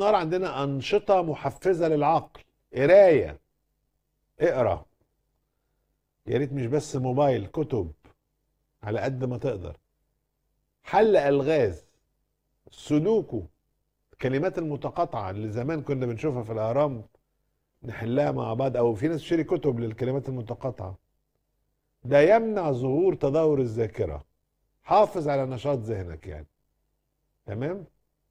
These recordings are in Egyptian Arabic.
النهار عندنا أنشطة محفزة للعقل قراية اقرا يا ريت مش بس موبايل كتب على قد ما تقدر حل ألغاز سودوكو الكلمات المتقاطعة اللي زمان كنا بنشوفها في الأهرام نحلها مع بعض أو في ناس تشتري كتب للكلمات المتقاطعة ده يمنع ظهور تدهور الذاكرة حافظ على نشاط ذهنك يعني تمام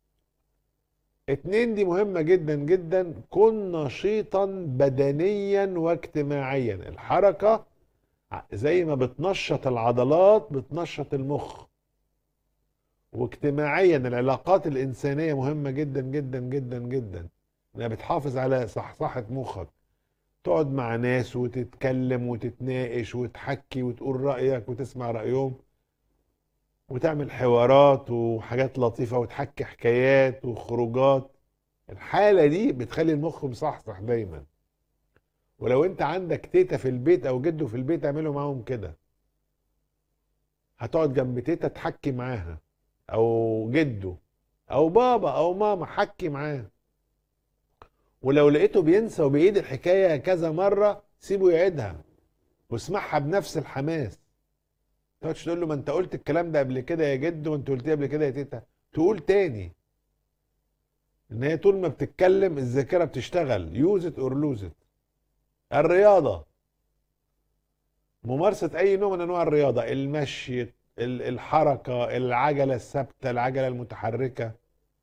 اتنين دي مهمة جدا جدا كن نشيطا بدنيا واجتماعيا الحركة ع- زي ما بتنشط العضلات بتنشط المخ واجتماعيا العلاقات الإنسانية مهمة جدا جدا جدا جدا انها بتحافظ على صحصحة مخك تقعد مع ناس وتتكلم وتتناقش وتحكي وتقول رأيك وتسمع رأيهم وتعمل حوارات وحاجات لطيفة وتحكي حكايات وخروجات الحالة دي بتخلي المخ مصحصح دايما ولو انت عندك تيتا في البيت او جده في البيت اعملوا معاهم كده هتقعد جنب تيتا تحكي معاها او جده او بابا او ماما حكي معاه ولو لقيته بينسى وبيعيد الحكاية كذا مرة سيبه يعيدها واسمعها بنفس الحماس تقعدش تقول له ما انت قلت الكلام ده قبل كده يا جد وانت قلت قبل كده يا تيتا تقول تاني ان هي طول ما بتتكلم الذاكره بتشتغل يوز ات اور لوز ات الرياضه ممارسه اي نوع من انواع الرياضه المشي ال- الحركه العجله الثابته العجله المتحركه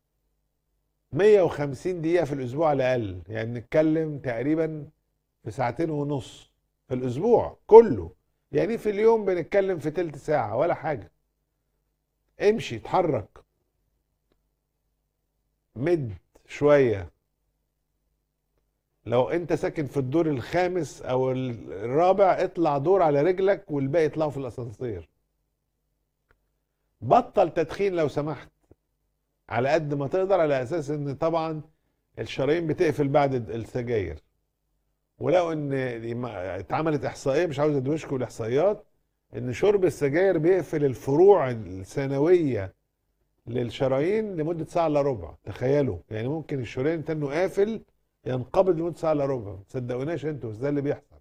150 دقيقه في الاسبوع على الاقل يعني بنتكلم تقريبا في ساعتين ونص في الاسبوع كله يعني في اليوم بنتكلم في تلت ساعة ولا حاجة امشي اتحرك مد شوية لو انت ساكن في الدور الخامس او الرابع اطلع دور على رجلك والباقي يطلعوا في الاسانسير بطل تدخين لو سمحت على قد ما تقدر على اساس ان طبعا الشرايين بتقفل بعد السجاير ولو ان ما- اتعملت احصائيه مش عاوز ادوشكم الاحصائيات ان شرب السجاير بيقفل الفروع الثانويه للشرايين لمده ساعه الا ربع تخيلوا يعني ممكن الشريان تنه قافل ينقبض لمده ساعه الا ربع ما تصدقوناش انتوا بس ده اللي بيحصل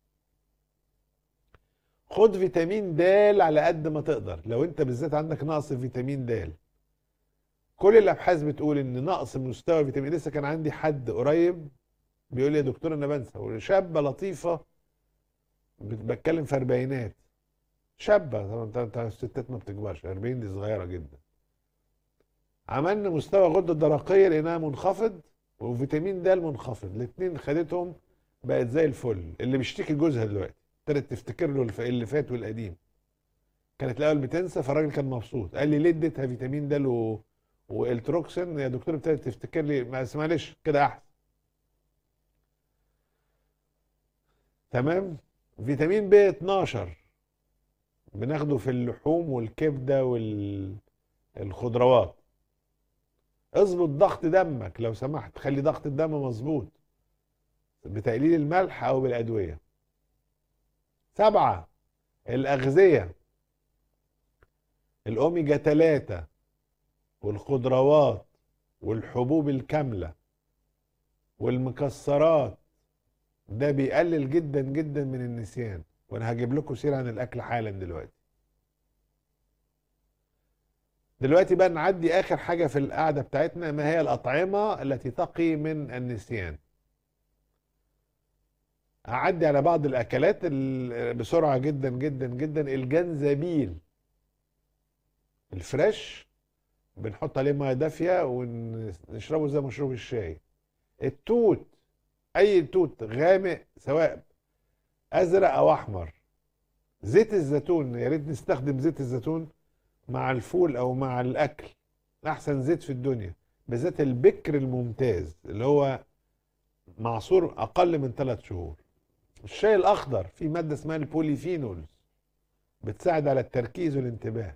خد فيتامين د على قد ما تقدر لو انت بالذات عندك نقص في فيتامين د كل الابحاث بتقول ان نقص مستوى فيتامين لسه كان عندي حد قريب بيقول لي يا دكتور انا بنسى وشابه لطيفه بت- بتكلم في اربعينات شابه طبعا انت انت الستات ما بتكبرش 40 دي صغيره جدا عملنا مستوى غده الدرقيه لقيناها منخفض وفيتامين د منخفض الاثنين خدتهم بقت زي الفل اللي بيشتكي جوزها دلوقتي ابتدت تفتكر له الف- اللي فات والقديم كانت الاول بتنسى فالراجل كان مبسوط قال لي ليه اديتها فيتامين د و... والتروكسين يا دكتور ابتدت تفتكر لي ما معلش كده احسن تمام فيتامين ب 12 بناخده في اللحوم والكبده والخضروات اظبط ضغط دمك لو سمحت خلي ضغط الدم مظبوط بتقليل الملح او بالادويه سبعة الأغذية الأوميجا 3 والخضروات والحبوب الكاملة والمكسرات ده بيقلل جدا جدا من النسيان وانا هجيب لكم سيره عن الاكل حالا دلوقتي دلوقتي بقى نعدي اخر حاجه في القعده بتاعتنا ما هي الاطعمه التي تقي من النسيان اعدي على بعض الاكلات ال- بسرعه جدا جدا جدا الجنزبيل الفريش بنحط عليه ميه دافيه ونشربه زي مشروب الشاي التوت اي توت غامق سواء ازرق او احمر زيت الزيتون يا ريت نستخدم زيت الزيتون مع الفول او مع الاكل احسن زيت في الدنيا بالذات البكر الممتاز اللي هو معصور اقل من ثلاث شهور الشاي الاخضر فيه ماده اسمها البوليفينولز بتساعد على التركيز والانتباه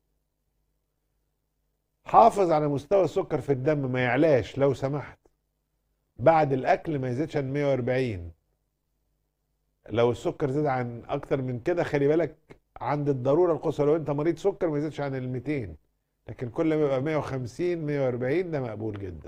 حافظ على مستوى السكر في الدم ما يعلاش لو سمحت بعد الاكل ما يزيدش عن 140 لو السكر زاد عن اكتر من كده خلي بالك عند الضروره القصوى لو انت مريض سكر ما يزيدش عن ال 200 لكن كل ما يبقى 150 140 ده مقبول جدا